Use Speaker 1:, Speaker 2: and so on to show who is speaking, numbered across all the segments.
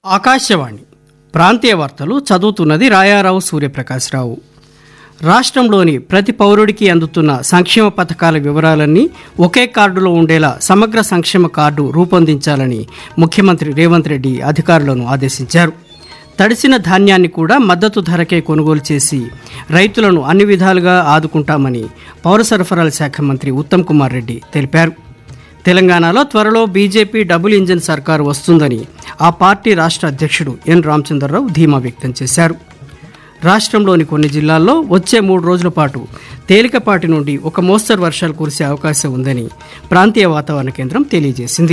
Speaker 1: ఆకాశవాణి ప్రాంతీయ వార్తలు చదువుతున్నది రాయారావు సూర్యప్రకాశ్రావు రాష్ట్రంలోని ప్రతి పౌరుడికి అందుతున్న సంక్షేమ పథకాల వివరాలన్నీ ఒకే కార్డులో ఉండేలా సమగ్ర సంక్షేమ కార్డు రూపొందించాలని ముఖ్యమంత్రి రేవంత్ రెడ్డి అధికారులను ఆదేశించారు తడిసిన ధాన్యాన్ని కూడా మద్దతు ధరకే కొనుగోలు చేసి రైతులను అన్ని విధాలుగా ఆదుకుంటామని పౌర సరఫరాల శాఖ మంత్రి ఉత్తమ్ కుమార్ రెడ్డి తెలిపారు తెలంగాణలో త్వరలో బీజేపీ డబుల్ ఇంజిన్ సర్కారు వస్తుందని ఆ పార్టీ రాష్ట్ర అధ్యక్షుడు ఎన్ రామచంద్రరావు ధీమా వ్యక్తం చేశారు రాష్ట్రంలోని కొన్ని జిల్లాల్లో వచ్చే మూడు రోజుల పాటు తేలికపాటి నుండి ఒక మోస్తరు వర్షాలు కురిసే అవకాశం ఉందని ప్రాంతీయ వాతావరణ కేంద్రం తెలియజేసింది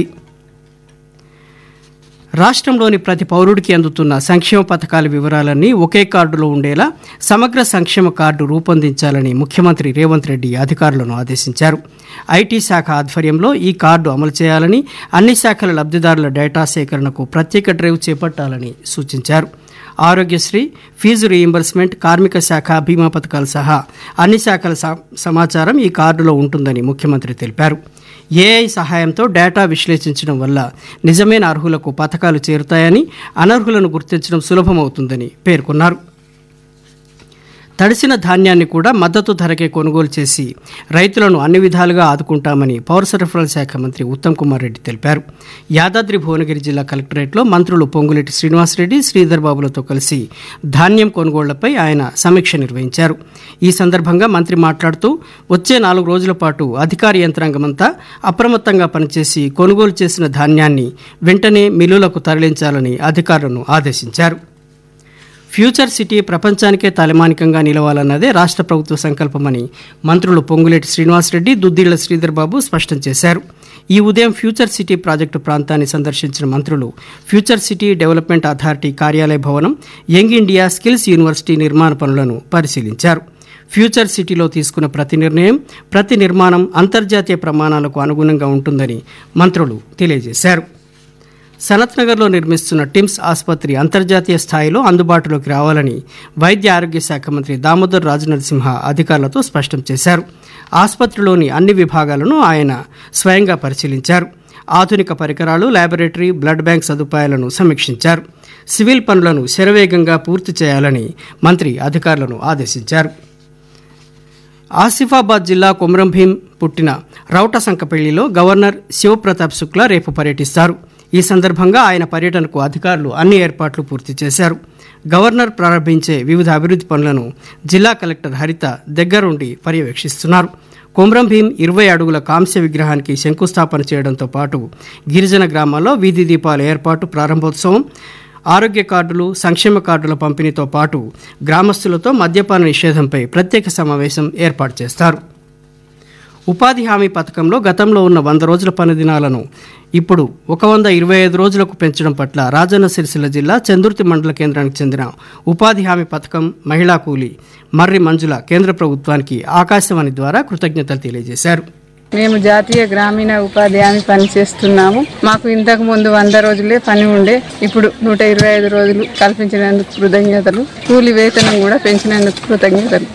Speaker 1: రాష్ట్రంలోని ప్రతి పౌరుడికి అందుతున్న సంక్షేమ పథకాల వివరాలన్నీ ఒకే కార్డులో ఉండేలా సమగ్ర సంక్షేమ కార్డు రూపొందించాలని ముఖ్యమంత్రి రేవంత్ రెడ్డి అధికారులను ఆదేశించారు ఐటీ శాఖ ఆధ్వర్యంలో ఈ కార్డు అమలు చేయాలని అన్ని శాఖల లబ్ధిదారుల డేటా సేకరణకు ప్రత్యేక డ్రైవ్ చేపట్టాలని సూచించారు ఆరోగ్యశ్రీ ఫీజు రీయింబర్స్మెంట్ కార్మిక శాఖ బీమా పథకాలు సహా అన్ని శాఖల స- సమాచారం ఈ కార్డులో ఉంటుందని ముఖ్యమంత్రి తెలిపారు ఏఐ సహాయంతో డేటా విశ్లేషించడం వల్ల నిజమైన అర్హులకు పథకాలు చేరుతాయని అనర్హులను గుర్తించడం సులభమవుతుందని పేర్కొన్నారు తడిసిన ధాన్యాన్ని కూడా మద్దతు ధరకే కొనుగోలు చేసి రైతులను అన్ని విధాలుగా ఆదుకుంటామని పౌర సరఫరాల శాఖ మంత్రి ఉత్తమ్ కుమార్ రెడ్డి తెలిపారు యాదాద్రి భువనగిరి జిల్లా కలెక్టరేట్లో మంత్రులు పొంగులేటి శ్రీనివాసరెడ్డి శ్రీధర్ బాబులతో కలిసి ధాన్యం కొనుగోళ్లపై ఆయన సమీక్ష నిర్వహించారు ఈ సందర్భంగా మంత్రి మాట్లాడుతూ వచ్చే నాలుగు రోజుల పాటు అధికార యంత్రాంగమంతా అప్రమత్తంగా పనిచేసి కొనుగోలు చేసిన ధాన్యాన్ని వెంటనే మిల్లులకు తరలించాలని అధికారులను ఆదేశించారు ఫ్యూచర్ సిటీ ప్రపంచానికే తలమానికంగా నిలవాలన్నదే రాష్ట్ర ప్రభుత్వ సంకల్పమని మంత్రులు పొంగులేటి శ్రీనివాసరెడ్డి దుద్దిళ్ల శ్రీధర్ బాబు స్పష్టం చేశారు ఈ ఉదయం ఫ్యూచర్ సిటీ ప్రాజెక్టు ప్రాంతాన్ని సందర్శించిన మంత్రులు ఫ్యూచర్ సిటీ డెవలప్మెంట్ అథారిటీ కార్యాలయ భవనం యంగ్ ఇండియా స్కిల్స్ యూనివర్సిటీ నిర్మాణ పనులను పరిశీలించారు ఫ్యూచర్ సిటీలో తీసుకున్న ప్రతి నిర్ణయం ప్రతి నిర్మాణం అంతర్జాతీయ ప్రమాణాలకు అనుగుణంగా ఉంటుందని మంత్రులు తెలియజేశారు సనత్ నగర్లో నిర్మిస్తున్న టిమ్స్ ఆసుపత్రి అంతర్జాతీయ స్థాయిలో అందుబాటులోకి రావాలని వైద్య ఆరోగ్య శాఖ మంత్రి దామోదర్ రాజనరసింహ అధికారులతో స్పష్టం చేశారు ఆసుపత్రిలోని అన్ని విభాగాలను ఆయన స్వయంగా పరిశీలించారు ఆధునిక పరికరాలు ల్యాబొరేటరీ బ్లడ్ బ్యాంక్ సదుపాయాలను సమీక్షించారు సివిల్ పనులను శరవేగంగా పూర్తి చేయాలని మంత్రి అధికారులను ఆదేశించారు ఆసిఫాబాద్ జిల్లా కొమరం భీం పుట్టిన రౌట సంకపల్లిలో గవర్నర్ శివప్రతాప్ శుక్లా రేపు పర్యటిస్తారు ఈ సందర్భంగా ఆయన పర్యటనకు అధికారులు అన్ని ఏర్పాట్లు పూర్తి చేశారు గవర్నర్ ప్రారంభించే వివిధ అభివృద్ధి పనులను జిల్లా కలెక్టర్ హరిత దగ్గరుండి పర్యవేక్షిస్తున్నారు కొమరం భీం ఇరవై అడుగుల కాంస్య విగ్రహానికి శంకుస్థాపన చేయడంతో పాటు గిరిజన గ్రామాల్లో వీధి దీపాల ఏర్పాటు ప్రారంభోత్సవం ఆరోగ్య కార్డులు సంక్షేమ కార్డుల పంపిణీతో పాటు గ్రామస్తులతో మద్యపాన నిషేధంపై ప్రత్యేక సమావేశం ఏర్పాటు చేస్తారు ఉపాధి హామీ పథకంలో గతంలో ఉన్న వంద రోజుల పని దినాలను ఇప్పుడు ఒక వంద ఇరవై ఐదు రోజులకు పెంచడం పట్ల రాజన్న సిరిసిల్ల జిల్లా చందుర్తి మండల కేంద్రానికి చెందిన ఉపాధి హామీ పథకం మహిళా కూలీ మర్రి మంజుల కేంద్ర ప్రభుత్వానికి ఆకాశవాణి ద్వారా కృతజ్ఞతలు తెలియజేశారు
Speaker 2: మేము జాతీయ గ్రామీణ ఉపాధి హామీ పని చేస్తున్నాము మాకు ఇంతకు ముందు వంద రోజులే పని ఉండే ఇప్పుడు నూట ఇరవై ఐదు రోజులు కల్పించినందుకు కృతజ్ఞతలు కూలి వేతనం కూడా పెంచినందుకు కృతజ్ఞతలు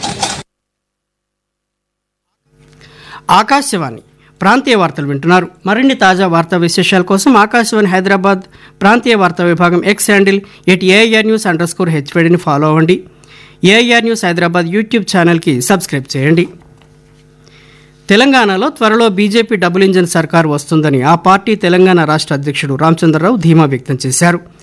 Speaker 1: ఆకాశవాణి ప్రాంతీయ వార్తలు వింటున్నారు మరిన్ని తాజా వార్తా విశేషాల కోసం ఆకాశవాణి హైదరాబాద్ ప్రాంతీయ వార్తా విభాగం X handle at AIR news underscore హెచ్వేడిని ఫాలో అవ్వండి ఏఐఆర్ న్యూస్ హైదరాబాద్ యూట్యూబ్ ఛానల్కి సబ్స్క్రైబ్ చేయండి తెలంగాణలో త్వరలో బీజేపీ డబుల్ ఇంజన్ సర్కార్ వస్తుందని ఆ పార్టీ తెలంగాణ రాష్ట్ర అధ్యక్షుడు రామచంద్రరావు ధీమా వ్యక్తం చేశారు